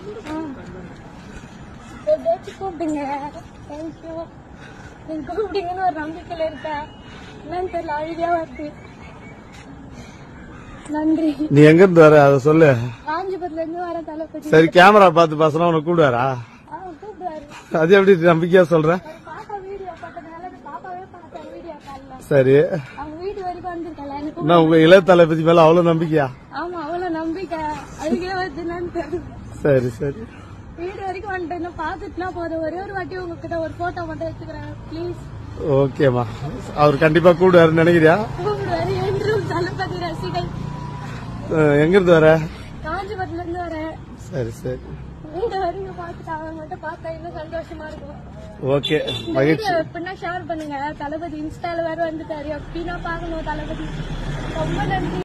எப்படியாச்சும் கூப்பிடுங்க தேங்க்யூ நீங்க கூப்பிடுங்கன்னு ஒரு நம்பிக்கையில இருக்கேன் என்னன்னு தெரியல அழுதியா வருது நன்றி நீ எங்க இருந்து வர அதை சொல்லு காஞ்சிபுரத்துல இருந்து வர தளபதி சரி கேமரா பார்த்து பேசினா உனக்கு கூடுவாரா ஆ, கூப்பிடுவாரு அது எப்படி நம்பிக்கையா சொல்ற ஒரு பாப்பா வீடியோ பார்த்ததுனால அந்த பாப்பாவே பார்த்தேன் வீடியோ காலில் சரி அவங்க வீடு வரைக்கும் வந்திருக்கல எனக்கு என்ன உங்க இளைய தளபதி மேல அவ்வளவு நம்பிக்கையா ஆமா அவ்வளவு நம்பிக்கை அதுக்கே வருதுன்னு தெரியல சரி சரி வீடு வரைக்கும் வந்துட்டு இன்னும் பாத்துட்டுனா போதும் ஒரே ஒரு வாட்டி உங்ககிட்ட ஒரு போட்டோ மட்டும் எடுத்துக்கிறேன் ப்ளீஸ் ஓகேம்மா அவர் கண்டிப்பா கூடுவாருன்னு நினைக்கிறியா கூப்பிடுவாரு என்றும் தளபதி ரசிகை அஹ், எங்க இருந்து வர காஞ்சிபுரத்துல இருந்து வரேன் சரி சரி வீடு வரைக்கும் பார்த்துட்டு அவங்க மட்டும் பார்த்தா இன்னும் சந்தோஷமா இருக்கும் ஓகே இந்த மகிழ்ச்சி வீடியோ எப்படின்னா ஷேர் பண்ணுங்க தளபதி இன்ஸ்டால வேற வந்துட்டாரு எப்படின்னா பாக்கணும் தளபதி ரொம்ப நன்றி